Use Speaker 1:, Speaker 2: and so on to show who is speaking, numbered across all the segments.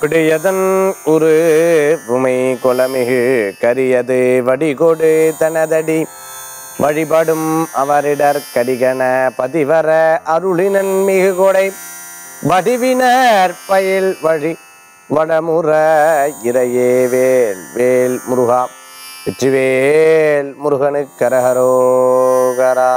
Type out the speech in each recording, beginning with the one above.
Speaker 1: விடையதன் உரு உமை கொலமிகு கரியது வடிகொடு தனதடி வழிபடும் அவரிடர் கடிகன பதிவர அருளினன் மிகு கொடை வடிவினர் பயில் வழி வடமுற இறையே வேல் வேல் முருகா வெற்றிவேல் முருகனுக்கு கரஹரோகரா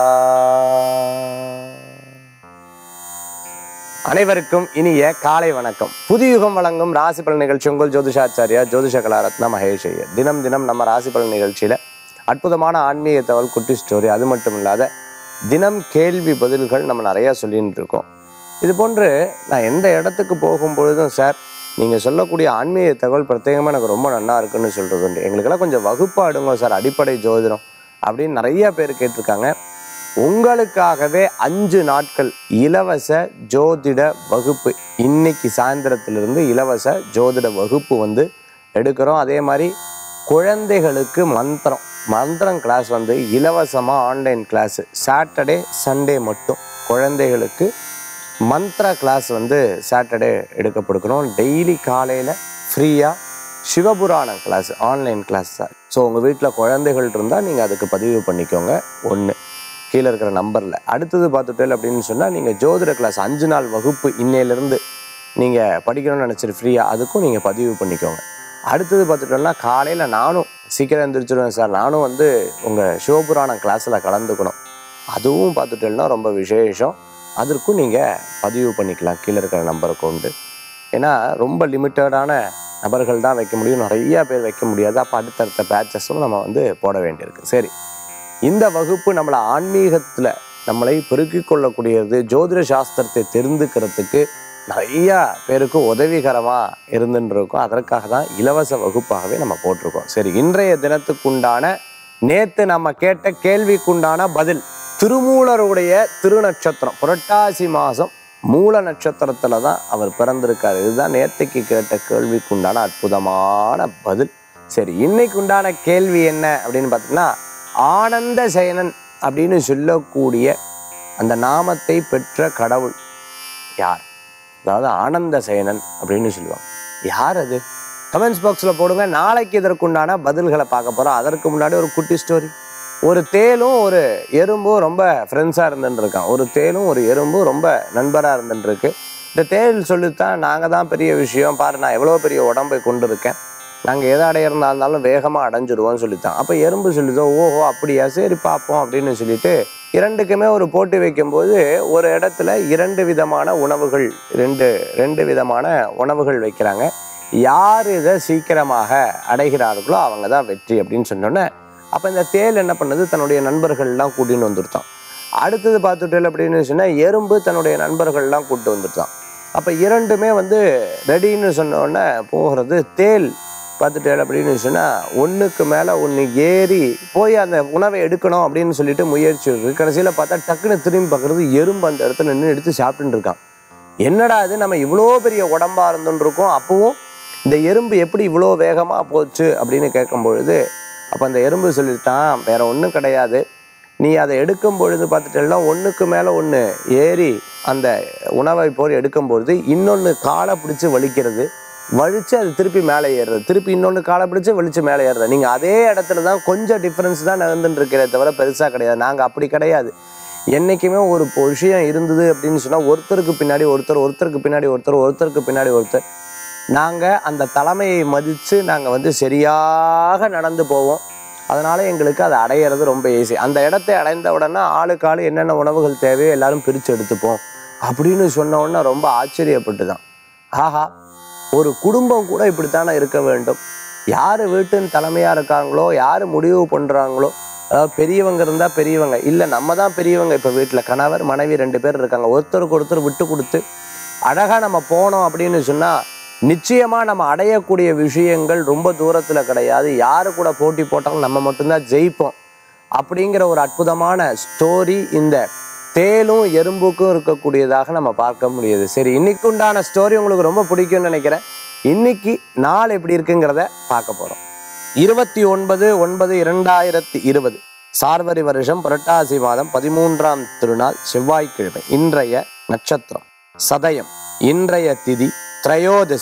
Speaker 1: அனைவருக்கும் இனிய காலை வணக்கம் புதுயுகம் வழங்கும் ராசி பலன் நிகழ்ச்சி உங்கள் ஜோதிஷாச்சாரியா ஜோதிஷ கலாரத்ன மகேஷ் ஐயர் தினம் தினம் நம்ம ராசி பலன் நிகழ்ச்சியில அற்புதமான ஆன்மீக தகவல் குட்டி ஸ்டோரி அது மட்டும் இல்லாத தினம் கேள்வி பதில்கள் நம்ம நிறைய சொல்லிட்டு இருக்கோம் இது போன்று நான் எந்த இடத்துக்கு போகும் பொழுதும் சார் நீங்கள் சொல்லக்கூடிய ஆன்மீக தகவல் பிரத்யேகமாக எனக்கு ரொம்ப நல்லா இருக்குன்னு சொல்கிறது உண்டு எங்களுக்கெல்லாம் கொஞ்சம் வகுப்பாடுங்க சார் அடிப்படை ஜோதிடம் அப்படின்னு நிறைய பேர் கேட்டிருக்காங்க உங்களுக்காகவே அஞ்சு நாட்கள் இலவச ஜோதிட வகுப்பு இன்னைக்கு சாயந்தரத்திலிருந்து இலவச ஜோதிட வகுப்பு வந்து எடுக்கிறோம் அதே மாதிரி குழந்தைகளுக்கு மந்திரம் மந்திரம் கிளாஸ் வந்து இலவசமாக ஆன்லைன் கிளாஸ் சாட்டர்டே சண்டே மட்டும் குழந்தைகளுக்கு மந்த்ர கிளாஸ் வந்து சாட்டர்டே எடுக்கப்படுக்கிறோம் டெய்லி காலையில் ஃப்ரீயாக சிவபுராணம் கிளாஸ் ஆன்லைன் கிளாஸ் தான் ஸோ உங்கள் வீட்டில் குழந்தைகள் இருந்தால் நீங்கள் அதுக்கு பதிவு பண்ணிக்கோங்க ஒன்று கீழே இருக்கிற நம்பரில் அடுத்தது பார்த்துட்டேன் அப்படின்னு சொன்னால் நீங்கள் ஜோதிட கிளாஸ் அஞ்சு நாள் வகுப்பு இன்னையிலேருந்து நீங்கள் படிக்கணும்னு நினச்சிட்டு ஃப்ரீயாக அதுக்கும் நீங்கள் பதிவு பண்ணிக்கோங்க அடுத்தது பார்த்துட்டோம்னா காலையில் நானும் சீக்கிரம் எழுந்திரிச்சிடுவேன் சார் நானும் வந்து உங்கள் சிவபுராணம் கிளாஸில் கலந்துக்கணும் அதுவும் பார்த்துட்டோம்னா ரொம்ப விசேஷம் அதற்கும் நீங்கள் பதிவு பண்ணிக்கலாம் கீழே இருக்கிற நம்பருக்கு உண்டு ஏன்னா ரொம்ப லிமிட்டடான நபர்கள் தான் வைக்க முடியும் நிறைய பேர் வைக்க முடியாது அப்போ அடுத்தடுத்த பேச்சஸும் நம்ம வந்து போட வேண்டியிருக்கு சரி இந்த வகுப்பு நம்மளை ஆன்மீகத்தில் நம்மளை பெருக்கிக் கொள்ளக்கூடியது ஜோதிட சாஸ்திரத்தை தெரிந்துக்கிறதுக்கு நிறைய பேருக்கு உதவிகரமாக இருந்துன்னு இருக்கும் அதற்காக தான் இலவச வகுப்பாகவே நம்ம போட்டிருக்கோம் சரி இன்றைய தினத்துக்குண்டான நேத்து நம்ம கேட்ட கேள்விக்குண்டான பதில் திருமூலருடைய திருநட்சத்திரம் புரட்டாசி மாதம் மூல நட்சத்திரத்துல தான் அவர் பிறந்திருக்காரு இதுதான் நேத்தைக்கு கேட்ட கேள்விக்குண்டான அற்புதமான பதில் சரி இன்னைக்கு உண்டான கேள்வி என்ன அப்படின்னு பார்த்தீங்கன்னா ஆனந்த சயனன் அப்படின்னு சொல்லக்கூடிய அந்த நாமத்தை பெற்ற கடவுள் யார் அதாவது ஆனந்த சயனன் அப்படின்னு சொல்லுவாங்க யார் அது கமெண்ட்ஸ் பாக்ஸில் போடுங்க நாளைக்கு இதற்குண்டான பதில்களை பார்க்க போகிறோம் அதற்கு முன்னாடி ஒரு குட்டி ஸ்டோரி ஒரு தேலும் ஒரு எறும்பும் ரொம்ப ஃப்ரெண்ட்ஸாக இருந்துட்டு இருக்கான் ஒரு தேலும் ஒரு எறும்பும் ரொம்ப நண்பராக இருந்துட்டு இருக்கு இந்த தேல் சொல்லித்தான் நாங்கள் தான் பெரிய விஷயம் பாரு நான் எவ்வளோ பெரிய உடம்பை கொண்டு இருக்கேன் நாங்கள் எதை அடையிறதா இருந்தாலும் வேகமாக அடைஞ்சிடுவோம்னு சொல்லித்தான் அப்போ எறும்பு சொல்லிதோ ஓஹோ அப்படியா சரி பார்ப்போம் அப்படின்னு சொல்லிட்டு இரண்டுக்குமே ஒரு போட்டி வைக்கும்போது ஒரு இடத்துல இரண்டு விதமான உணவுகள் ரெண்டு ரெண்டு விதமான உணவுகள் வைக்கிறாங்க யார் இதை சீக்கிரமாக அடைகிறார்களோ அவங்க தான் வெற்றி அப்படின்னு சொன்னோன்னே அப்போ இந்த தேல் என்ன பண்ணுது தன்னுடைய நண்பர்கள்லாம் கூட்டின்னு வந்துருத்தான் அடுத்தது பார்த்துட்டேன் அப்படின்னு சொன்னால் எறும்பு தன்னுடைய நண்பர்கள்லாம் கூப்பிட்டு வந்துட்டான் அப்போ இரண்டுமே வந்து ரெடின்னு சொன்னோடனே போகிறது தேல் பார்த்துட்டேன் அப்படின்னு சொன்னால் ஒன்றுக்கு மேலே ஒன்று ஏறி போய் அந்த உணவை எடுக்கணும் அப்படின்னு சொல்லிட்டு முயற்சி இருக்கு கடைசியில் பார்த்தா டக்குன்னு திரும்பி பார்க்குறது எறும்பு அந்த இடத்துல நின்று எடுத்து சாப்பிட்டுட்டு இருக்கான் என்னடா இது நம்ம இவ்வளோ பெரிய உடம்பா இருந்துன்னு இருக்கோம் அப்பவும் இந்த எறும்பு எப்படி இவ்வளோ வேகமாக போச்சு அப்படின்னு கேட்கும் பொழுது அப்போ அந்த எறும்பு சொல்லிட்டான் வேற ஒன்றும் கிடையாது நீ அதை எடுக்கும் பொழுது பார்த்துட்டேன்னா ஒன்றுக்கு மேலே ஒன்று ஏறி அந்த உணவை போய் எடுக்கும் பொழுது இன்னொன்று காலை பிடிச்சி வலிக்கிறது வலிச்சு அது திருப்பி மேலே ஏறுறது திருப்பி இன்னொன்று காலை பிடிச்சி வலிச்சு மேலே ஏறுறது நீங்கள் அதே இடத்துல தான் கொஞ்சம் டிஃப்ரென்ஸ் தான் நடந்துட்டு இருக்கிறதே தவிர பெருசாக கிடையாது நாங்கள் அப்படி கிடையாது என்றைக்குமே ஒரு விஷயம் இருந்தது அப்படின்னு சொன்னால் ஒருத்தருக்கு பின்னாடி ஒருத்தர் ஒருத்தருக்கு பின்னாடி ஒருத்தர் ஒருத்தருக்கு பின்னாடி ஒருத்தர் நாங்கள் அந்த தலைமையை மதித்து நாங்கள் வந்து சரியாக நடந்து போவோம் அதனால் எங்களுக்கு அதை அடையிறது ரொம்ப ஈஸி அந்த இடத்தை அடைந்த உடனே ஆளுக்கு ஆளு என்னென்ன உணவுகள் தேவையோ எல்லாரும் பிரித்து எடுத்துப்போம் அப்படின்னு சொன்ன உடனே ரொம்ப ஆச்சரியப்பட்டு தான் ஆஹா ஒரு குடும்பம் கூட இப்படித்தானே இருக்க வேண்டும் யார் வீட்டின் தலைமையாக இருக்காங்களோ யார் முடிவு பண்ணுறாங்களோ அதாவது பெரியவங்க இருந்தால் பெரியவங்க இல்லை நம்ம தான் பெரியவங்க இப்போ வீட்டில் கணவர் மனைவி ரெண்டு பேர் இருக்காங்க ஒருத்தருக்கு ஒருத்தர் விட்டு கொடுத்து அழகாக நம்ம போனோம் அப்படின்னு சொன்னால் நிச்சயமாக நம்ம அடையக்கூடிய விஷயங்கள் ரொம்ப தூரத்தில் கிடையாது யாரு கூட போட்டி போட்டாலும் நம்ம மட்டும்தான் ஜெயிப்போம் அப்படிங்கிற ஒரு அற்புதமான ஸ்டோரி இந்த தேலும் எறும்புக்கும் இருக்கக்கூடியதாக நம்ம பார்க்க முடியுது சரி இன்னைக்கு உண்டான ஸ்டோரி உங்களுக்கு ரொம்ப பிடிக்கும்னு நினைக்கிறேன் இன்னைக்கு நாள் எப்படி இருக்குங்கிறத பார்க்க போகிறோம் இருபத்தி ஒன்பது ஒன்பது இரண்டாயிரத்தி இருபது சார்வரி வருஷம் புரட்டாசி மாதம் பதிமூன்றாம் திருநாள் செவ்வாய்க்கிழமை இன்றைய நட்சத்திரம் சதயம் இன்றைய திதி திரையோதசி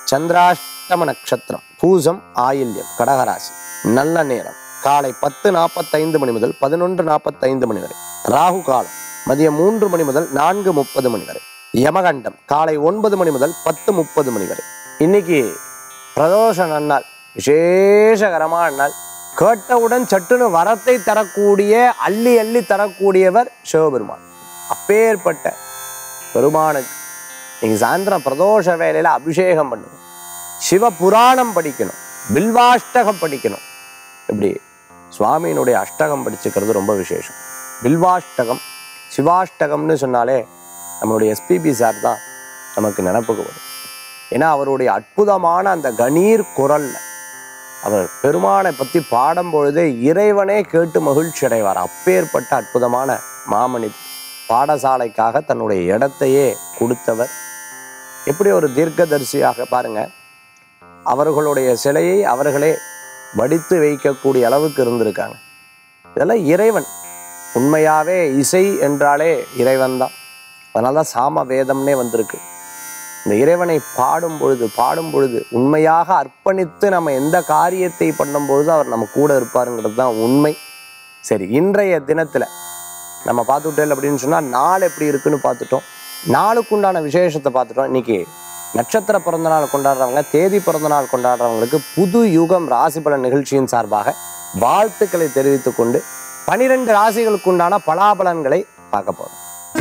Speaker 1: சந்திராஷ்டம நட்சத்திரம் பூசம் ஆயில்யம் கடகராசி நல்ல நேரம் காலை பத்து நாற்பத்தைந்து மணி முதல் பதினொன்று நாற்பத்தைந்து மணி வரை ராகு காலம் மதியம் மூன்று மணி முதல் நான்கு முப்பது மணி வரை யமகண்டம் காலை ஒன்பது மணி முதல் பத்து முப்பது மணி வரை இன்னைக்கு பிரதோஷ நன்னாள் விசேஷகரமான நாள் கேட்டவுடன் சட்டுன்னு வரத்தை தரக்கூடிய அள்ளி அள்ளி தரக்கூடியவர் சிவபெருமான் அப்பேற்பட்ட பெருமானுக்கு இன்னைக்கு சாயந்தரம் பிரதோஷ வேலையில அபிஷேகம் பண்ணணும் சிவ புராணம் படிக்கணும் பில்வாஷ்டகம் படிக்கணும் இப்படி சுவாமியினுடைய அஷ்டகம் படிச்சுக்கிறது ரொம்ப விசேஷம் பில்வாஷ்டகம் சிவாஷ்டகம்னு சொன்னாலே நம்மளுடைய எஸ்பிபி சார் தான் நமக்கு நினப்புக்கு வரும் ஏன்னா அவருடைய அற்புதமான அந்த கணீர் குரல்ல அவர் பெருமானை பற்றி பாடும் பொழுதே இறைவனே கேட்டு மகிழ்ச்சி அடைவார் அப்பேற்பட்ட அற்புதமான மாமனிதர் பாடசாலைக்காக தன்னுடைய இடத்தையே கொடுத்தவர் எப்படி ஒரு தீர்க்கதரிசியாக பாருங்க அவர்களுடைய சிலையை அவர்களே வடித்து வைக்கக்கூடிய அளவுக்கு இருந்திருக்காங்க இதெல்லாம் இறைவன் உண்மையாவே இசை என்றாலே இறைவன் தான் அதனால தான் சாம வேதம்னே வந்திருக்கு இந்த இறைவனை பாடும் பொழுது பாடும் பொழுது உண்மையாக அர்ப்பணித்து நம்ம எந்த காரியத்தை பண்ணும் பொழுது அவர் நம்ம கூட இருப்பாருங்கிறது தான் உண்மை சரி இன்றைய தினத்துல நம்ம பார்த்துட்டேன் அப்படின்னு சொன்னா நாள் எப்படி இருக்குன்னு பார்த்துட்டோம் நாளுக்குண்டான விசேஷத்தை பார்த்துட்டோம் இன்னைக்கு நட்சத்திர பிறந்த நாள் கொண்டாடுறவங்க தேதி பிறந்த நாள் கொண்டாடுறவங்களுக்கு புது யுகம் ராசி பலன் நிகழ்ச்சியின் சார்பாக வாழ்த்துக்களை தெரிவித்துக் கொண்டு பனிரெண்டு ராசிகளுக்கு உண்டான பலாபலன்களை பார்க்க போறோம்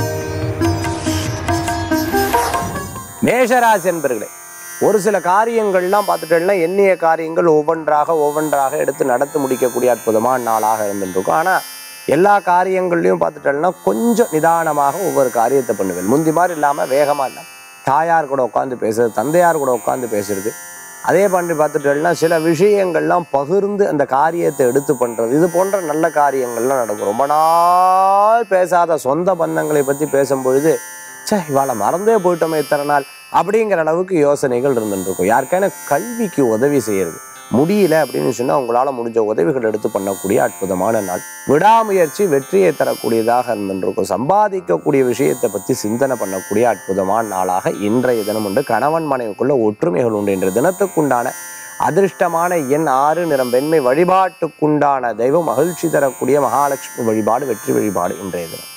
Speaker 1: மேஷராசி என்பர்களே ஒரு சில காரியங்கள்லாம் பார்த்துட்டேன்னா எண்ணிய காரியங்கள் ஒவ்வொன்றாக ஒவ்வொன்றாக எடுத்து நடத்தி முடிக்கக்கூடிய அற்புதமான நாளாக இருந்துருக்கும் ஆனால் எல்லா காரியங்கள்லையும் பார்த்துட்டேன்னா கொஞ்சம் நிதானமாக ஒவ்வொரு காரியத்தை பண்ணுவேன் முந்தி மாதிரி இல்லாமல் வேகமாக இல்லாமல் தாயார் கூட உட்காந்து பேசுறது தந்தையார் கூட உட்காந்து பேசுறது அதே பண்ணி பார்த்துட்டேன்னா சில விஷயங்கள்லாம் பகிர்ந்து அந்த காரியத்தை எடுத்து பண்ணுறது இது போன்ற நல்ல காரியங்கள்லாம் நடக்கும் ரொம்ப நாள் பேசாத சொந்த பந்தங்களை பற்றி பேசும்பொழுது ச்சே இவாளை மறந்தே போயிட்டோமே இத்தனை நாள் அப்படிங்கிற அளவுக்கு யோசனைகள் இருந்துட்டு இருக்கும் யாருக்கான கல்விக்கு உதவி செய்யறது முடியல அப்படின்னு சொன்னால் உங்களால் முடிஞ்ச உதவிகள் எடுத்து பண்ணக்கூடிய அற்புதமான நாள் விடாமுயற்சி வெற்றியை தரக்கூடியதாக இருந்துருக்கும் சம்பாதிக்கக்கூடிய விஷயத்தை பற்றி சிந்தனை பண்ணக்கூடிய அற்புதமான நாளாக இன்றைய தினம் உண்டு கணவன் மனைவிக்குள்ள ஒற்றுமைகள் உண்டு என்ற தினத்துக்குண்டான அதிர்ஷ்டமான எண் ஆறு நிறம் வெண்மை வழிபாட்டுக்குண்டான தெய்வம் மகிழ்ச்சி தரக்கூடிய மகாலட்சுமி வழிபாடு வெற்றி வழிபாடு இன்றைய தினம்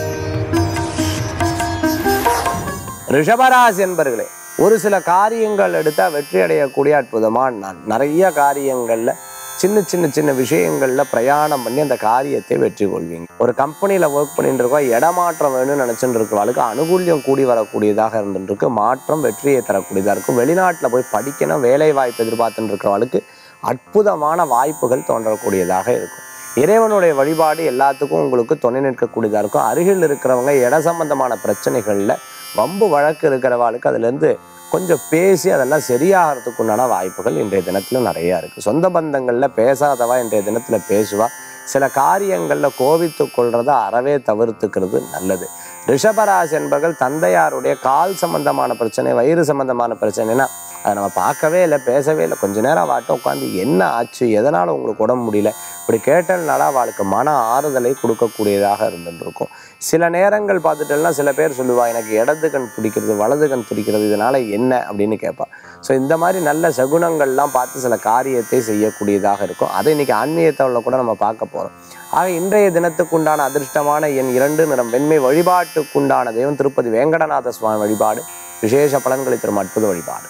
Speaker 1: ரிஷபராசி என்பர்களே ஒரு சில காரியங்கள் எடுத்தால் வெற்றி அடையக்கூடிய அற்புதமான நாள் நிறைய காரியங்களில் சின்ன சின்ன சின்ன விஷயங்களில் பிரயாணம் பண்ணி அந்த காரியத்தை வெற்றி கொள்வீங்க ஒரு கம்பெனியில் ஒர்க் பண்ணிட்டு இருக்கோம் இடமாற்றம் வேணும்னு நினச்சிட்டு இருக்கிறவளுக்கு அனுகூல்யம் கூடி வரக்கூடியதாக இருந்துட்டு இருக்கு மாற்றம் வெற்றியை தரக்கூடியதாக இருக்கும் வெளிநாட்டில் போய் படிக்கணும் வேலை வாய்ப்பு எதிர்பார்த்துட்டு இருக்கிறவளுக்கு அற்புதமான வாய்ப்புகள் தோன்றக்கூடியதாக இருக்கும் இறைவனுடைய வழிபாடு எல்லாத்துக்கும் உங்களுக்கு துணை நிற்கக்கூடியதாக இருக்கும் அருகில் இருக்கிறவங்க இட சம்பந்தமான பிரச்சனைகளில் வம்பு வழக்கு இருக்கிறவாளுக்கு அதுலேருந்து கொஞ்சம் பேசி அதெல்லாம் சரியாகிறதுக்கு உண்டான வாய்ப்புகள் இன்றைய தினத்தில் நிறையா இருக்குது சொந்த பந்தங்களில் பேசாதவா இன்றைய தினத்தில் பேசுவா சில காரியங்களில் கோபித்து கொள்றதை அறவே தவிர்த்துக்கிறது நல்லது ரிஷபராசி என்பர்கள் தந்தையாருடைய கால் சம்பந்தமான பிரச்சனை வயிறு சம்பந்தமான பிரச்சனைனா அதை நம்ம பார்க்கவே இல்லை பேசவே இல்லை கொஞ்ச நேரம் வாட்டம் உட்காந்து என்ன ஆச்சு எதனால் உங்களுக்கு உடம்பு முடியல இப்படி கேட்டதுனால அவளுக்கு மன ஆறுதலை கொடுக்கக்கூடியதாக இருந்துருக்கும் சில நேரங்கள் பார்த்துட்டேன்னா சில பேர் சொல்லுவா எனக்கு இடது கண் பிடிக்கிறது வலது கண் பிடிக்கிறது இதனால என்ன அப்படின்னு கேட்பா ஸோ இந்த மாதிரி நல்ல சகுனங்கள்லாம் பார்த்து சில காரியத்தை செய்யக்கூடியதாக இருக்கும் அதை இன்னைக்கு ஆன்மீகத்தவளை கூட நம்ம பார்க்க போகிறோம் ஆக இன்றைய தினத்துக்குண்டான அதிர்ஷ்டமான என் இரண்டு நிறம் வெண்மை வழிபாட்டுக்குண்டான தெய்வம் திருப்பதி வேங்கடநாத சுவாமி வழிபாடு விசேஷ பலன்களை தரும் அற்புத வழிபாடு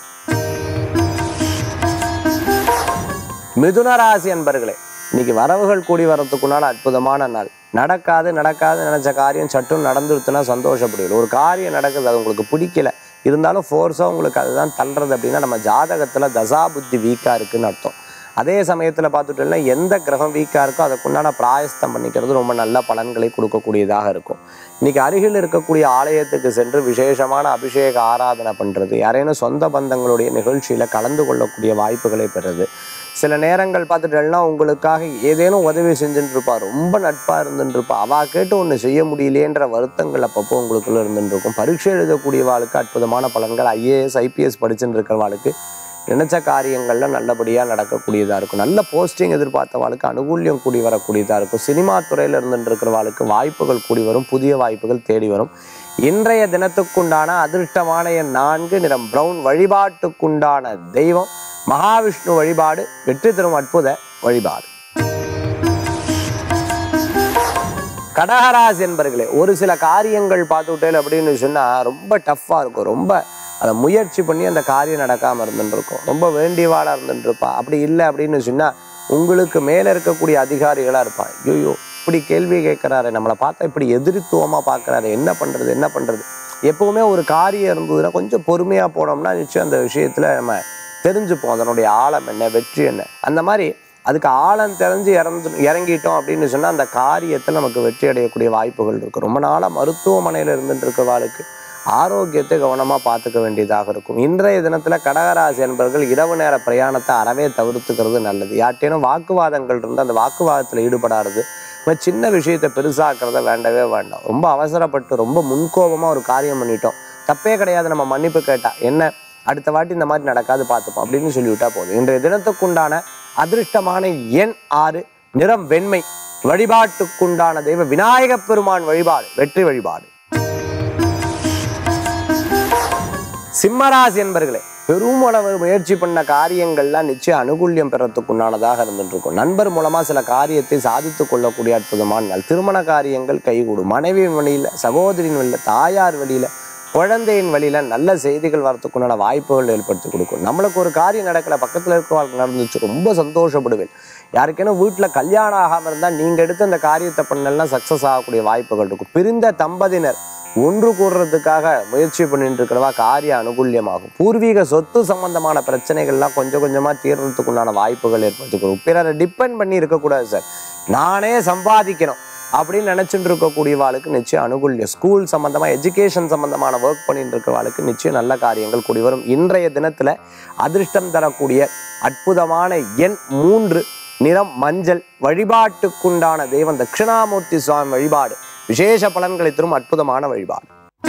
Speaker 1: மிதுன ராசி அன்பர்களே இன்னைக்கு வரவுகள் கூடி வரத்துக்குண்டான அற்புதமான நாள் நடக்காது நடக்காது நினைச்ச காரியம் சட்டும் நடந்துருத்துனா சந்தோஷப்படுவீங்க ஒரு காரியம் நடக்குது அது உங்களுக்கு பிடிக்கல இருந்தாலும் ஃபோர்ஸாக உங்களுக்கு அதுதான் தள்ளுறது அப்படின்னா நம்ம ஜாதகத்தில் தசா புத்தி வீக்காக இருக்குன்னு அர்த்தம் அதே சமயத்தில் பார்த்துட்டோம்னா எந்த கிரகம் வீக்காக இருக்கோ அதுக்குண்டான பிராயஸ்தம் பண்ணிக்கிறது ரொம்ப நல்ல பலன்களை கொடுக்கக்கூடியதாக இருக்கும் இன்னைக்கு அருகில் இருக்கக்கூடிய ஆலயத்துக்கு சென்று விசேஷமான அபிஷேக ஆராதனை பண்ணுறது யாரேனும் சொந்த பந்தங்களுடைய நிகழ்ச்சியில் கலந்து கொள்ளக்கூடிய வாய்ப்புகளை பெறுறது சில நேரங்கள் பார்த்துட்டேன்னா உங்களுக்காக ஏதேனும் உதவி செஞ்சுட்டு இருப்பா ரொம்ப நட்பாக இருந்துட்டு இருப்பா அவ கேட்டு ஒன்று செய்ய முடியலேன்ற வருத்தங்கள் அப்பப்போ உங்களுக்குள்ள இருந்துட்டு இருக்கும் பரீட்சை எழுதக்கூடிய வாழ்க்கை அற்புதமான பலன்கள் ஐஏஎஸ் ஐபிஎஸ் படிச்சுட்டு இருக்கிறவாளுக்கு நினைச்ச காரியங்கள்ல நல்லபடியாக நடக்கக்கூடியதாக இருக்கும் நல்ல போஸ்டிங் எதிர்பார்த்தவாளுக்கு அனுகூல்யம் கூடி வரக்கூடியதாக இருக்கும் சினிமா துறையில் இருந்துட்டு இருக்கிறவாளுக்கு வாய்ப்புகள் கூடி வரும் புதிய வாய்ப்புகள் தேடி வரும் இன்றைய தினத்துக்குண்டான அதிர்ஷ்டமான எண் நான்கு நிறம் பிரவுன் வழிபாட்டுக்குண்டான தெய்வம் மகாவிஷ்ணு வழிபாடு வெற்றி தரும் அற்புத வழிபாடு கடகராசி என்பர்களே ஒரு சில காரியங்கள் பார்த்துட்டேன் அப்படின்னு சொன்னா ரொம்ப டஃப்பாக இருக்கும் ரொம்ப அதை முயற்சி பண்ணி அந்த காரியம் நடக்காம இருந்துட்டு இருக்கும் ரொம்ப வேண்டியவாளா இருந்துட்டு இருப்பா அப்படி இல்லை அப்படின்னு சொன்னா உங்களுக்கு மேலே இருக்கக்கூடிய அதிகாரிகளா இருப்பா ஐயோ இப்படி கேள்வி கேட்குறாரு நம்மளை பார்த்தா இப்படி எதிர்த்துவமா பார்க்குறாரு என்ன பண்றது என்ன பண்றது எப்பவுமே ஒரு காரியம் இருந்ததுன்னா கொஞ்சம் பொறுமையா போனோம்னா நிச்சயம் அந்த விஷயத்துல நம்ம தெரிஞ்சுப்போம் அதனுடைய ஆழம் என்ன வெற்றி என்ன அந்த மாதிரி அதுக்கு ஆழம் தெரிஞ்சு இறந்து இறங்கிட்டோம் அப்படின்னு சொன்னால் அந்த காரியத்தில் நமக்கு வெற்றி அடையக்கூடிய வாய்ப்புகள் இருக்குது ரொம்ப நாளாக மருத்துவமனையில் இருந்துட்டு இருக்கவாளுக்கு ஆரோக்கியத்தை கவனமாக பார்த்துக்க வேண்டியதாக இருக்கும் இன்றைய தினத்தில் கடகராசி என்பவர்கள் இரவு நேர பிரயாணத்தை அறவே தவிர்த்துக்கிறது நல்லது யார்ட்டேனும் வாக்குவாதங்கள் இருந்தால் அந்த வாக்குவாதத்தில் ஈடுபடாது நம்ம சின்ன விஷயத்தை பெருசாக்குறத வேண்டவே வேண்டாம் ரொம்ப அவசரப்பட்டு ரொம்ப முன்கோபமாக ஒரு காரியம் பண்ணிட்டோம் தப்பே கிடையாது நம்ம மன்னிப்பு கேட்டா என்ன அடுத்த வாட்டி இந்த மாதிரி நடக்காது பார்த்துப்போம் அப்படின்னு சொல்லிவிட்டா போதும் இன்றைய தினத்துக்குண்டான அதிர்ஷ்டமான எண் ஆறு நிறம் வெண்மை வழிபாட்டுக்குண்டான தெய்வ விநாயகப் பெருமான் வழிபாடு வெற்றி வழிபாடு சிம்மராசி என்பர்களே பெருமளவு முயற்சி பண்ண காரியங்கள்லாம் நிச்சயம் அனுகூல்யம் பெறத்துக்குண்டானதாக இருந்துட்டு இருக்கும் நண்பர் மூலமா சில காரியத்தை சாதித்துக் கொள்ளக்கூடிய அற்புதமான நாள் திருமண காரியங்கள் கைகூடும் மனைவியின் வழியில சகோதரின் வழியில தாயார் வழியில குழந்தையின் வழியில நல்ல செய்திகள் வரத்துக்குண்டான வாய்ப்புகள் ஏற்படுத்தி கொடுக்கும் நம்மளுக்கு ஒரு காரியம் நடக்கல பக்கத்துல இருக்கிறவங்களுக்கு நடந்துச்சு ரொம்ப சந்தோஷப்படுவேன் யாருக்கேனும் வீட்டுல கல்யாணம் ஆகாம இருந்தா நீங்க எடுத்து அந்த காரியத்தை பண்ணலாம் சக்சஸ் ஆகக்கூடிய வாய்ப்புகள் இருக்கும் பிரிந்த தம்பதியினர் ஒன்று கூடுறதுக்காக முயற்சி பண்ணிட்டு இருக்கிறவா காரிய அனுகூல்யமாகும் பூர்வீக சொத்து சம்பந்தமான பிரச்சனைகள்லாம் கொஞ்சம் கொஞ்சமா தீர்றதுக்குண்டான வாய்ப்புகள் ஏற்படுத்தி கொடுக்கும் பிறரை டிபெண்ட் பண்ணி இருக்கக்கூடாது சார் நானே சம்பாதிக்கணும் அப்படின்னு நினைச்சுட்டு இருக்கக்கூடியவாளுக்கு நிச்சயம் அனுகூல்யம் ஸ்கூல் சம்பந்தமா எஜுகேஷன் சம்பந்தமான ஒர்க் பண்ணிட்டு இருக்கிறவாளுக்கு நிச்சயம் நல்ல காரியங்கள் கூடி வரும் இன்றைய தினத்துல அதிர்ஷ்டம் தரக்கூடிய அற்புதமான எண் மூன்று நிறம் மஞ்சள் வழிபாட்டுக்குண்டான தெய்வம் தட்சிணாமூர்த்தி சுவாமி வழிபாடு விசேஷ பலன்களை தரும் அற்புதமான வழிபாடு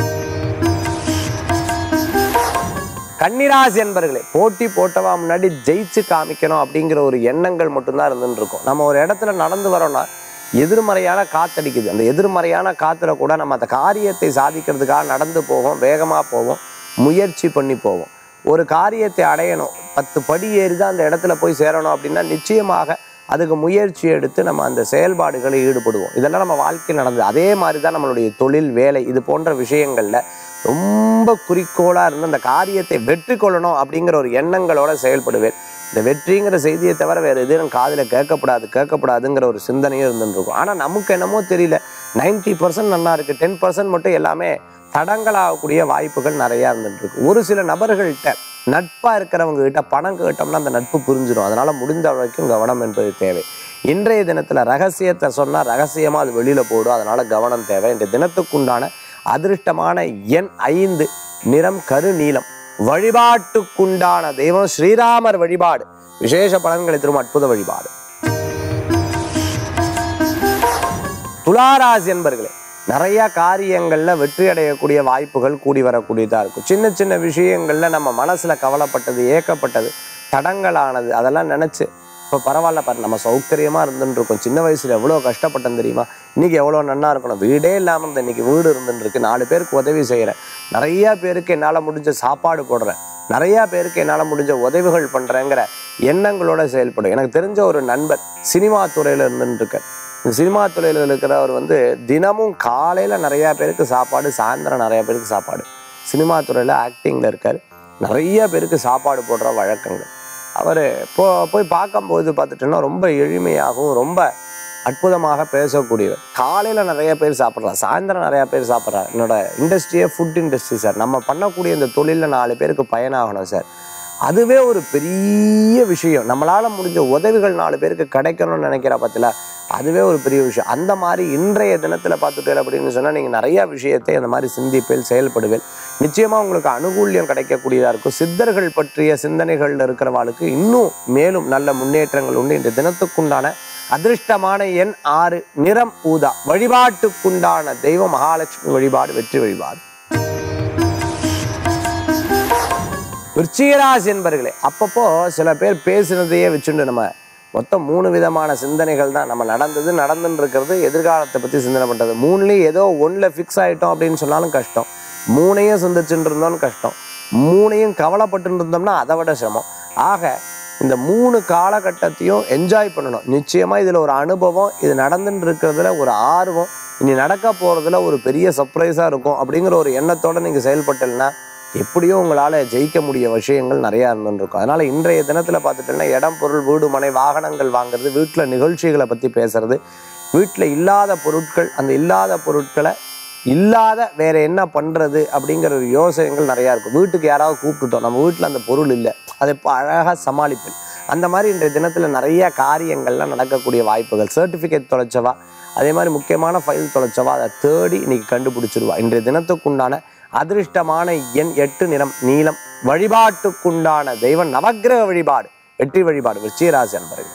Speaker 1: கன்னிராசி என்பர்களே போட்டி போட்டவா முன்னாடி ஜெயிச்சு காமிக்கணும் அப்படிங்கிற ஒரு எண்ணங்கள் மட்டும்தான் இருந்துட்டு இருக்கும் நம்ம ஒரு இடத்துல நடந்து வரோம்னா எதிர்மறையான காத்தடிக்குது அந்த எதிர்மறையான காத்துல கூட நம்ம அந்த காரியத்தை சாதிக்கிறதுக்காக நடந்து போவோம் வேகமாக போவோம் முயற்சி பண்ணி போவோம் ஒரு காரியத்தை அடையணும் பத்து படி ஏறி தான் அந்த இடத்துல போய் சேரணும் அப்படின்னா நிச்சயமாக அதுக்கு முயற்சி எடுத்து நம்ம அந்த செயல்பாடுகளில் ஈடுபடுவோம் இதெல்லாம் நம்ம வாழ்க்கையில் நடந்தது அதே மாதிரி தான் நம்மளுடைய தொழில் வேலை இது போன்ற விஷயங்களில் ரொம்ப குறிக்கோளாக இருந்து அந்த காரியத்தை வெற்றி கொள்ளணும் அப்படிங்கிற ஒரு எண்ணங்களோட செயல்படுவேன் இந்த வெற்றிங்கிற செய்தியை தவிர வேறு எதுவும் காதில் கேட்கக்கூடாது கேட்கக்கூடாதுங்கிற ஒரு சிந்தனையும் இருந்துட்டு இருக்கும் ஆனால் நமக்கு என்னமோ தெரியல நைன்டி பர்சன்ட் நல்லா இருக்குது டென் பர்சன்ட் மட்டும் எல்லாமே தடங்கலாகக்கூடிய வாய்ப்புகள் நிறையா இருந்துட்டு இருக்கு ஒரு சில நபர்கள்கிட்ட நட்பாக இருக்கிறவங்க கிட்ட பணம் கேட்டோம்னா அந்த நட்பு புரிஞ்சிடும் அதனால முடிந்த வரைக்கும் கவனம் என்பது தேவை இன்றைய தினத்தில் ரகசியத்தை சொன்னால் ரகசியமாக அது வெளியில் போடும் அதனால கவனம் தேவை இந்த தினத்துக்குண்டான அதிர்ஷ்டமான எண் ஐந்து நிறம் கருநீலம் வழிபாட்டுக்குண்டான தெய்வம் ஸ்ரீராமர் வழிபாடு விசேஷ பலன்களை தரும் அற்புத வழிபாடு துளாராசி என்பர்களே நிறைய காரியங்கள்ல வெற்றி அடையக்கூடிய வாய்ப்புகள் கூடி வரக்கூடியதா இருக்கும் சின்ன சின்ன விஷயங்கள்ல நம்ம மனசுல கவலைப்பட்டது ஏக்கப்பட்டது தடங்கலானது அதெல்லாம் நினைச்சு இப்போ பரவாயில்ல பாரு நம்ம சௌகரியமா இருந்துட்டு இருக்கோம் சின்ன வயசுல எவ்வளோ கஷ்டப்பட்டோம் தெரியுமா இன்னைக்கு எவ்வளோ நன்னா இருக்கணும் வீடே இல்லாமல் இருந்த இன்னைக்கு வீடு இருந்துட்டு இருக்கு நாலு பேருக்கு உதவி செய்கிறேன் நிறைய பேருக்கு என்னால் முடிஞ்ச சாப்பாடு போடுறேன் நிறைய பேருக்கு என்னால் முடிஞ்ச உதவிகள் பண்ணுறேங்கிற எண்ணங்களோட செயல்படும் எனக்கு தெரிஞ்ச ஒரு நண்பர் சினிமா துறையில் இருந்துட்டு இருக்கார் இந்த சினிமா துறையில் இருக்கிறவர் வந்து தினமும் காலையில் நிறையா பேருக்கு சாப்பாடு சாயந்தரம் நிறையா பேருக்கு சாப்பாடு சினிமா துறையில் ஆக்டிங்கில் இருக்கார் நிறைய பேருக்கு சாப்பாடு போடுற வழக்கங்கள் அவர் போ போய் பார்க்கும்போது பார்த்துட்டோன்னா ரொம்ப எளிமையாகவும் ரொம்ப அற்புதமாக பேசக்கூடியவர் காலையில் நிறைய பேர் சாப்பிட்றா சாயந்தரம் நிறையா பேர் சாப்பிட்றா என்னோட இண்டஸ்ட்ரியே ஃபுட் இண்டஸ்ட்ரி சார் நம்ம பண்ணக்கூடிய இந்த தொழிலில் நாலு பேருக்கு பயனாகணும் சார் அதுவே ஒரு பெரிய விஷயம் நம்மளால் முடிஞ்ச உதவிகள் நாலு பேருக்கு கிடைக்கணும்னு நினைக்கிற பத்தில அதுவே ஒரு பெரிய விஷயம் அந்த மாதிரி இன்றைய தினத்தில் பார்த்துட்டு அப்படின்னு சொன்னால் நீங்கள் நிறைய விஷயத்தை அந்த மாதிரி சிந்திப்பில் செயல்படுவேன் நிச்சயமாக உங்களுக்கு அனுகூல்யம் கிடைக்கக்கூடியதாக இருக்கும் சித்தர்கள் பற்றிய சிந்தனைகளில் இருக்கிறவாளுக்கு இன்னும் மேலும் நல்ல முன்னேற்றங்கள் உண்டு இந்த தினத்துக்குண்டான அதிர்ஷ்டமான எண் ஆறு நிறம் ஊதா வழிபாட்டுக்குண்டான தெய்வம் மகாலட்சுமி வழிபாடு வெற்றி வழிபாடு விருச்சிகராசி என்பர்களே அப்பப்போ சில பேர் பேசுனதையே வச்சுட்டு நம்ம மொத்தம் மூணு விதமான சிந்தனைகள் தான் நம்ம நடந்தது நடந்துன்னு இருக்கிறது எதிர்காலத்தை பற்றி சிந்தனை பண்ணுறது மூணுலேயும் ஏதோ ஒன்றில் ஃபிக்ஸ் ஆகிட்டோம் அப்படின்னு சொன்னாலும் கஷ்டம் மூணையும் சிந்திச்சுட்டு இருந்தோம்னு கஷ்டம் மூணையும் கவலைப்பட்டு இருந்தோம்னா அதை விட சிரமம் ஆக இந்த மூணு காலகட்டத்தையும் என்ஜாய் பண்ணணும் நிச்சயமாக இதில் ஒரு அனுபவம் இது நடந்துட்டு இருக்கிறதுல ஒரு ஆர்வம் இனி நடக்க போகிறதுல ஒரு பெரிய சர்ப்ரைஸாக இருக்கும் அப்படிங்கிற ஒரு எண்ணத்தோடு நீங்கள் செயல்பட்டீங்கன்னா எப்படியோ உங்களால் ஜெயிக்க முடிய விஷயங்கள் நிறையா இருந்துருக்கும் அதனால் இன்றைய தினத்தில் பார்த்துட்டோன்னா இடம் பொருள் வீடு மனை வாகனங்கள் வாங்குறது வீட்டில் நிகழ்ச்சிகளை பற்றி பேசுறது வீட்டில் இல்லாத பொருட்கள் அந்த இல்லாத பொருட்களை இல்லாத வேற என்ன பண்ணுறது அப்படிங்கிற ஒரு யோசனைகள் நிறையா இருக்கும் வீட்டுக்கு யாராவது கூப்பிட்டுட்டோம் நம்ம வீட்டில் அந்த பொருள் இல்லை அதை இப்போ அழகாக சமாளிப்பேன் அந்த மாதிரி இன்றைய தினத்தில் நிறைய காரியங்கள்லாம் நடக்கக்கூடிய வாய்ப்புகள் சர்டிஃபிகேட் தொலைச்சவா அதே மாதிரி முக்கியமான ஃபைல் தொலைச்சவா அதை தேடி இன்னைக்கு கண்டுபிடிச்சிருவா இன்றைய தினத்துக்குண்டான அதிர்ஷ்டமான எண் எட்டு நிறம் நீலம் வழிபாட்டுக்குண்டான தெய்வம் நவக்கிரக வழிபாடு வெற்றி வழிபாடு விருச்சிகராசி அன்பர்கள்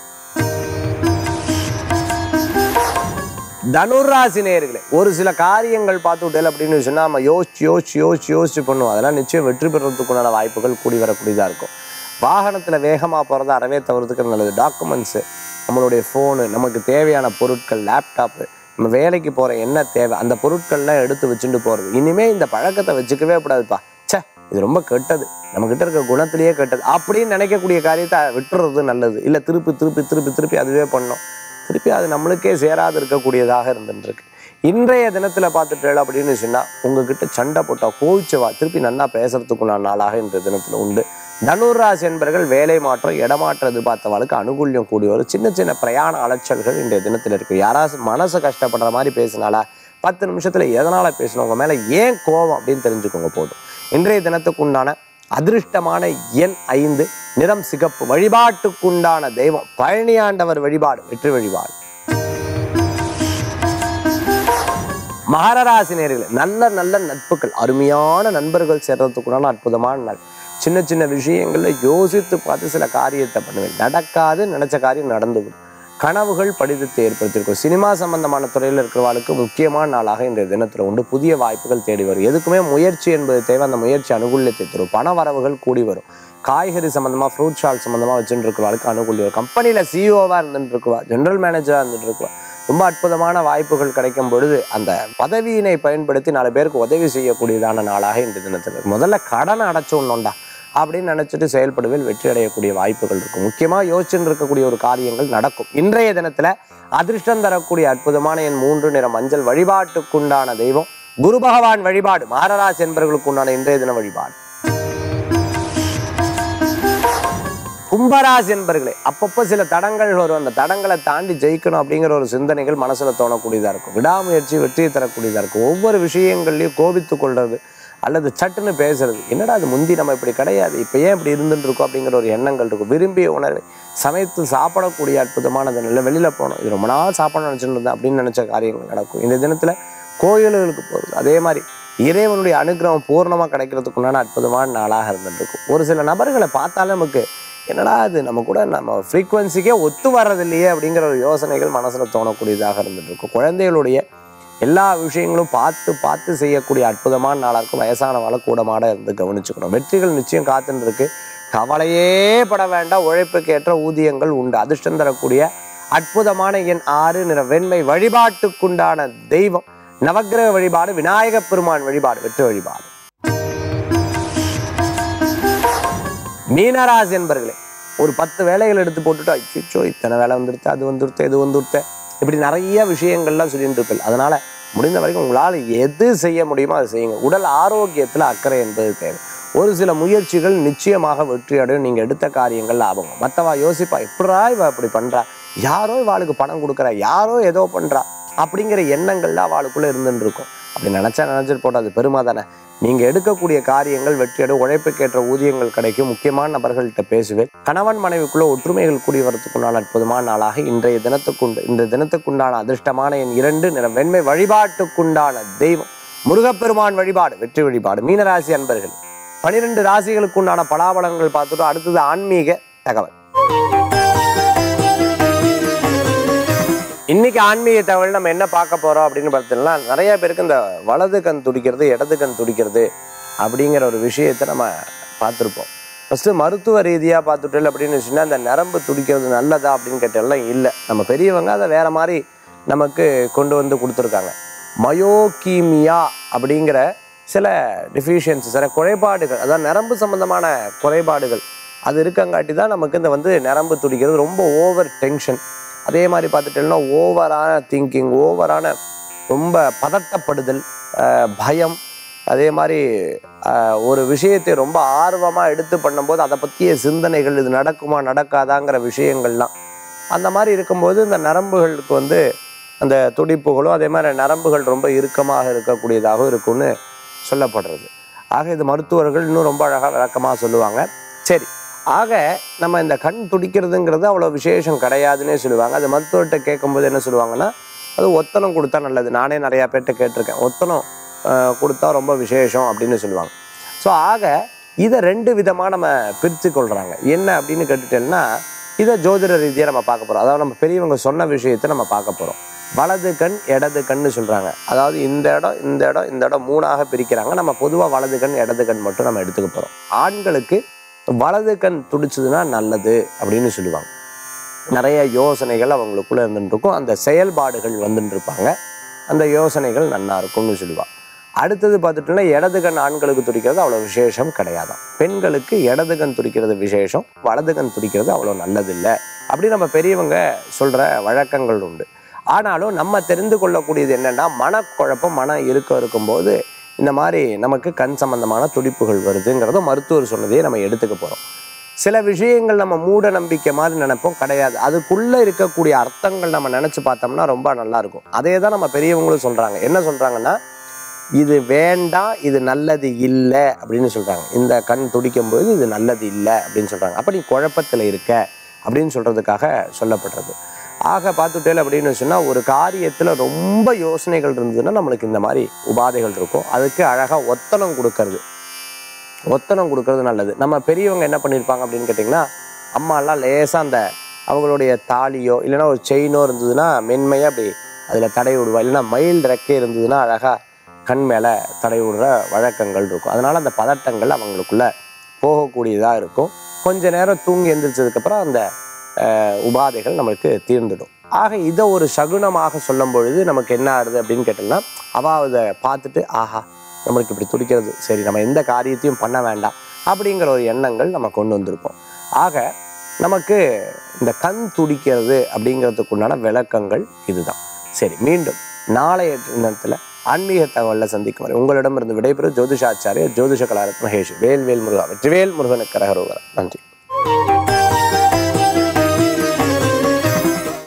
Speaker 1: தனுராசி நேயர்களே ஒரு சில காரியங்கள் பார்த்து விட்டேன் அப்படின்னு சொன்னா நம்ம யோசிச்சு யோசிச்சு யோசிச்சு யோசிச்சு பண்ணுவோம் அதெல்லாம் நிச்சயம் வெற்றி பெறத்துக்குண்டான வாய்ப்புகள் கூடி வரக்கூடியதாக இருக்கும் வாகனத்தில் வேகமாக போகிறத அறவே தவிர்த்துக்கிறது நல்லது டாக்குமெண்ட்ஸு நம்மளுடைய ஃபோனு நமக்கு தேவையான பொருட்கள் லேப்டாப்பு நம்ம வேலைக்கு போகிற என்ன தேவை அந்த பொருட்கள்லாம் எடுத்து வச்சுட்டு போகிறது இனிமேல் இந்த பழக்கத்தை வச்சுக்கவே கூடாதுப்பா ச்சே இது ரொம்ப கெட்டது நம்மக்கிட்ட இருக்க குணத்திலேயே கெட்டது அப்படின்னு நினைக்கக்கூடிய காரியத்தை விட்டுறது நல்லது இல்லை திருப்பி திருப்பி திருப்பி திருப்பி அதுவே பண்ணோம் திருப்பி அது நம்மளுக்கே சேராது இருக்கக்கூடியதாக இருந்துருக்கு இன்றைய தினத்தில் பார்த்துட்டேன் அப்படின்னு சொன்னால் உங்ககிட்ட சண்டை போட்டால் கோவிச்சவா திருப்பி நன்னா பேசுறதுக்குள்ள நாளாக இன்றைய தினத்தில் உண்டு தனுராசி என்பர்கள் வேலை மாற்றம் இடமாற்றம் எதிர்பார்த்தவாளுக்கு அனுகூல்யம் கூடி வரும் சின்ன சின்ன பிரயாண அலைச்சல்கள் இன்றைய தினத்தில் இருக்குது யாராவது மனசு கஷ்டப்படுற மாதிரி பேசினாலா பத்து நிமிஷத்தில் எதனால் பேசணும் உங்கள் மேலே ஏன் கோவம் அப்படின்னு தெரிஞ்சுக்கோங்க போதும் இன்றைய தினத்துக்குண்டான அதிர்ஷ்டமான எண் ஐந்து நிறம் சிகப்பு வழிபாட்டுக்குண்டான தெய்வம் பழனியாண்டவர் வழிபாடு வெற்றி வழிபாடு மகரராசி நேர்களே நல்ல நல்ல நட்புகள் அருமையான நண்பர்கள் சேர்றதுக்குண்டான அற்புதமான நாள் சின்ன சின்ன விஷயங்கள்ல யோசித்து பார்த்து சில காரியத்தை பண்ணுவேன் நடக்காது நினைச்ச காரியம் நடந்துவிடும் கனவுகள் படிதத்தை ஏற்படுத்தியிருக்கும் சினிமா சம்பந்தமான துறையில் இருக்கிறவாளுக்கு முக்கியமான நாளாக இன்றைய தினத்தில் உண்டு புதிய வாய்ப்புகள் தேடி வரும் எதுக்குமே முயற்சி என்பது தேவை அந்த முயற்சி அனுகூல்யத்தை தரும் பண வரவுகள் கூடி வரும் காய்கறி சம்மந்தமாக ஃப்ரூட் ஸ்டால் சம்மந்தமாக வச்சுட்டு இருக்கிறவாளுக்கு அனுகூல்யம் வரும் கம்பெனியில் சிஇஓவாக இருந்துட்டு இருக்குவா ஜென்ரல் மேனேஜராக இருந்துட்டு இருக்குவா ரொம்ப அற்புதமான வாய்ப்புகள் கிடைக்கும் பொழுது அந்த பதவியினை பயன்படுத்தி நாலு பேருக்கு உதவி செய்யக்கூடியதான நாளாக இன்றைய தினத்தில் இருக்கு முதல்ல கடனை அடைச்சோன்னொண்டா அப்படின்னு நினைச்சிட்டு செயல்படுவேல் வெற்றி அடையக்கூடிய வாய்ப்புகள் இருக்கும் முக்கியமாக யோசிச்சுட்டு இருக்கக்கூடிய ஒரு காரியங்கள் நடக்கும் இன்றைய தினத்துல அதிர்ஷ்டம் தரக்கூடிய அற்புதமான என் மூன்று நிற மஞ்சள் வழிபாட்டுக்குண்டான தெய்வம் குரு பகவான் வழிபாடு மாரராசி என்பவர்களுக்கு உண்டான இன்றைய தின வழிபாடு கும்பராசி என்பர்களே அப்பப்போ சில தடங்கள் வரும் அந்த தடங்களை தாண்டி ஜெயிக்கணும் அப்படிங்கிற ஒரு சிந்தனைகள் மனசுல தோணக்கூடியதா இருக்கும் விடாமுயற்சி வெற்றியை தரக்கூடியதா இருக்கும் ஒவ்வொரு விஷயங்கள்லையும் கோபித்து கொள்றது அல்லது சட்டுன்னு பேசுறது என்னடா அது முந்தி நம்ம இப்படி கிடையாது இப்போ ஏன் இப்படி இருந்துட்டு இருக்கோம் அப்படிங்கிற ஒரு எண்ணங்கள் இருக்கும் விரும்பிய உணர்வை சமைத்து சாப்பிடக்கூடிய அற்புதமானது நல்ல வெளியில போகணும் இது ரொம்ப நாள் சாப்பிடணும்னு நினச்சிட்டு இருந்தேன் அப்படின்னு நினைச்ச காரியங்கள் நடக்கும் இந்த தினத்துல கோயில்களுக்கு போகிறது அதே மாதிரி இறைவனுடைய அனுகிரகம் பூர்ணமாக கிடைக்கிறதுக்குண்டான அற்புதமான நாளாக இருந்துட்டு இருக்கும் ஒரு சில நபர்களை பார்த்தாலே நமக்கு என்னடா இது நம்ம கூட நம்ம ஃப்ரீக்குவன்சிக்கே ஒத்து வர்றதில்லையே அப்படிங்கிற ஒரு யோசனைகள் மனசில் தோணக்கூடியதாக இருந்துட்டு இருக்கும் குழந்தைகளுடைய எல்லா விஷயங்களும் பார்த்து பார்த்து செய்யக்கூடிய அற்புதமான நாளாக இருக்கும் வயசானவாளை கூடமாட இருந்து கவனிச்சுக்கணும் வெற்றிகள் நிச்சயம் காத்துன்னு இருக்கு கவலையே பட வேண்டாம் உழைப்புக்கு ஏற்ற ஊதியங்கள் உண்டு அதிர்ஷ்டம் தரக்கூடிய அற்புதமான எண் ஆறு நிற வெண்மை வழிபாட்டுக்குண்டான தெய்வம் நவக்கிரக வழிபாடு விநாயகப் பெருமான் வழிபாடு வெற்றி வழிபாடு மீனராசி என்பர்களே ஒரு பத்து வேலைகள் எடுத்து போட்டுட்டு அச்சோ இத்தனை வேலை வந்துடுத்து அது வந்துடுத்து இது வந்துடுத்து இப்படி நிறைய விஷயங்கள்லாம் சொல்லிட்டு இருப்பேன் அதனால முடிந்த வரைக்கும் உங்களால் எது செய்ய முடியுமோ அதை செய்யுங்க உடல் ஆரோக்கியத்தில் அக்கறை என்பது தேவை ஒரு சில முயற்சிகள் நிச்சயமாக வெற்றி அடையும் நீங்கள் எடுத்த காரியங்கள் லாபம் மற்றவா யோசிப்பா எப்படா இவ அப்படி பண்ணுறா யாரோ இவாளுக்கு பணம் கொடுக்குறா யாரோ ஏதோ பண்ணுறா அப்படிங்கிற எண்ணங்கள்லாம் அவளுக்குள்ளே இருந்துட்டு இருக்கும் அப்படி நினச்சா நினச்சிட்டு போட்டா அது பெருமை தானே நீங்கள் எடுக்கக்கூடிய காரியங்கள் வெற்றியடும் உழைப்புக்கேற்ற ஊதியங்கள் கிடைக்கும் முக்கியமான நபர்கள்ட்ட பேசுவேன் கணவன் மனைவிக்குள்ள ஒற்றுமைகள் கூடி வரத்துக்குண்டான அற்புதமான நாளாக இன்றைய தினத்துக்குண்டு இந்த தினத்துக்குண்டான அதிர்ஷ்டமான என் இரண்டு நிற வெண்மை வழிபாட்டுக்குண்டான தெய்வம் முருகப்பெருமான் வழிபாடு வெற்றி வழிபாடு மீனராசி அன்பர்கள் பனிரெண்டு ராசிகளுக்குண்டான பலாபலங்கள் பார்த்துட்டோம் அடுத்தது ஆன்மீக தகவல் இன்னைக்கு ஆன்மீக தகவல் நம்ம என்ன பார்க்க போறோம் அப்படின்னு பார்த்தீங்கன்னா நிறைய பேருக்கு இந்த வலது கண் துடிக்கிறது இடது கண் துடிக்கிறது அப்படிங்கிற ஒரு விஷயத்தை நம்ம பார்த்துருப்போம் ஃபஸ்ட்டு மருத்துவ ரீதியாக பார்த்துட்டல் அப்படின்னு வச்சுன்னா அந்த நரம்பு துடிக்கிறது நல்லதா அப்படின்னு கேட்டாலாம் இல்லை நம்ம பெரியவங்க அதை வேற மாதிரி நமக்கு கொண்டு வந்து கொடுத்துருக்காங்க மயோகீமியா அப்படிங்கிற சில டிஃபிஷியன்சி சில குறைபாடுகள் அதாவது நரம்பு சம்பந்தமான குறைபாடுகள் அது இருக்கங்காட்டி தான் நமக்கு இந்த வந்து நரம்பு துடிக்கிறது ரொம்ப ஓவர் டென்ஷன் அதே மாதிரி பார்த்துட்டோம்னா ஓவரான திங்கிங் ஓவரான ரொம்ப பதட்டப்படுதல் அஹ், பயம் அதே மாதிரி அஹ், ஒரு விஷயத்தை ரொம்ப ஆர்வமாக எடுத்து பண்ணும்போது அதை பற்றிய சிந்தனைகள் இது நடக்குமா நடக்காதாங்கிற விஷயங்கள்லாம் அந்த மாதிரி இருக்கும்போது இந்த நரம்புகளுக்கு வந்து அந்த துடிப்புகளும் அதே மாதிரி நரம்புகள் ரொம்ப இறுக்கமாக இருக்கக்கூடியதாக இருக்கும்னு சொல்லப்படுறது ஆக இது மருத்துவர்கள் இன்னும் ரொம்ப அழகாக விளக்கமாக சொல்லுவாங்க சரி ஆக நம்ம இந்த கண் துடிக்கிறதுங்கிறது அவ்வளோ விசேஷம் கிடையாதுன்னே சொல்லுவாங்க அது மருத்துவர்கிட்ட கேட்கும்போது என்ன சொல்லுவாங்கன்னா அது ஒத்தனம் கொடுத்தா நல்லது நானே நிறையா பேர்கிட்ட கேட்டிருக்கேன் ஒத்தனம் ஆஹ், கொடுத்தா ரொம்ப விசேஷம் அப்படின்னு சொல்லுவாங்க ஸோ ஆக இதை ரெண்டு விதமாக நம்ம பிரித்து கொள்கிறாங்க என்ன அப்படின்னு கேட்டுட்டேன்னா இதை ஜோதிட ரீதியாக நம்ம பார்க்க போகிறோம் அதாவது நம்ம பெரியவங்க சொன்ன விஷயத்தை நம்ம பார்க்க போகிறோம் வலது கண் இடது கண்ணு சொல்கிறாங்க அதாவது இந்த இடம் இந்த இடம் இந்த இடம் மூணாக பிரிக்கிறாங்க நம்ம பொதுவாக வலது கண் இடது கண் மட்டும் நம்ம எடுத்துக்க போகிறோம் ஆண்களுக்கு வலது கண் துடிச்சதுன்னா நல்லது அப்படின்னு சொல்லுவாங்க நிறைய யோசனைகள் அவங்களுக்குள்ள இருந்துட்டு இருக்கும் அந்த செயல்பாடுகள் வந்துட்டு இருப்பாங்க அந்த யோசனைகள் நன்னா இருக்கும்னு சொல்லுவாங்க அடுத்தது பார்த்துட்டோம்னா இடது கண் ஆண்களுக்கு துடிக்கிறது அவ்வளோ விசேஷம் கிடையாதாம் பெண்களுக்கு இடது கண் துடிக்கிறது விசேஷம் வலது கண் துடிக்கிறது அவ்வளோ நல்லதில்லை அப்படி நம்ம பெரியவங்க சொல்கிற வழக்கங்கள் உண்டு ஆனாலும் நம்ம தெரிந்து கொள்ளக்கூடியது என்னென்னா மனக்குழப்பம் மன இறுக்கம் இருக்கும்போது இந்த மாதிரி நமக்கு கண் சம்பந்தமான துடிப்புகள் வருதுங்கிறத மருத்துவர் சொன்னதையே நம்ம எடுத்துக்க போகிறோம் சில விஷயங்கள் நம்ம மூட நம்பிக்கை மாதிரி நினைப்போம் கிடையாது அதுக்குள்ளே இருக்கக்கூடிய அர்த்தங்கள் நம்ம நினச்சி பார்த்தோம்னா ரொம்ப நல்லா இருக்கும் அதே தான் நம்ம பெரியவங்களும் சொல்கிறாங்க என்ன சொல்கிறாங்கன்னா இது வேண்டாம் இது நல்லது இல்லை அப்படின்னு சொல்கிறாங்க இந்த கண் துடிக்கும் போது இது நல்லது இல்லை அப்படின்னு சொல்கிறாங்க அப்போ நீ குழப்பத்தில் இருக்க அப்படின்னு சொல்கிறதுக்காக சொல்லப்படுறது ஆக பார்த்துட்டேல் அப்படின்னு சொன்னால் ஒரு காரியத்தில் ரொம்ப யோசனைகள் இருந்ததுன்னா நம்மளுக்கு இந்த மாதிரி உபாதைகள் இருக்கும் அதுக்கு அழகாக ஒத்தனம் கொடுக்கறது ஒத்தனம் கொடுக்கறது நல்லது நம்ம பெரியவங்க என்ன பண்ணியிருப்பாங்க அப்படின்னு கேட்டிங்கன்னா அம்மாலாம் லேசாக அந்த அவங்களுடைய தாலியோ இல்லைன்னா ஒரு செயினோ இருந்ததுன்னா மென்மையாக அப்படி அதில் தடை விடுவா இல்லைன்னா மயில் ரெக்கை இருந்ததுன்னா அழகாக கண் மேலே தடை விடுற வழக்கங்கள் இருக்கும் அதனால் அந்த பதட்டங்கள் அவங்களுக்குள்ள போகக்கூடியதாக இருக்கும் கொஞ்ச நேரம் தூங்கி எந்திரிச்சதுக்கப்புறம் அந்த அஹ், உபாதைகள் நம்மளுக்கு தீர்ந்துடும் ஆக இதை ஒரு சகுனமாக சொல்லும் பொழுது நமக்கு என்ன ஆகுது அப்படின்னு கேட்டோம்னா அவள் அதை பார்த்துட்டு ஆஹா நம்மளுக்கு இப்படி துடிக்கிறது சரி நம்ம எந்த காரியத்தையும் பண்ண வேண்டாம் அப்படிங்கிற ஒரு எண்ணங்கள் நம்ம கொண்டு வந்திருப்போம் ஆக நமக்கு இந்த கண் துடிக்கிறது அப்படிங்கிறதுக்கு உண்டான விளக்கங்கள் இதுதான் சரி மீண்டும் நாளைய தினத்தில் ஆன்மீக தகவலில் சந்திக்கும் வரை உங்களிடமிருந்து விடைபெறும் ஜோதிஷாச்சாரியர் ஜோதிஷ கலாரத் மகேஷ் வேல்வேல் முருகா வெற்றிவேல் முருகனுக்கு கரகரோகரா நன்றி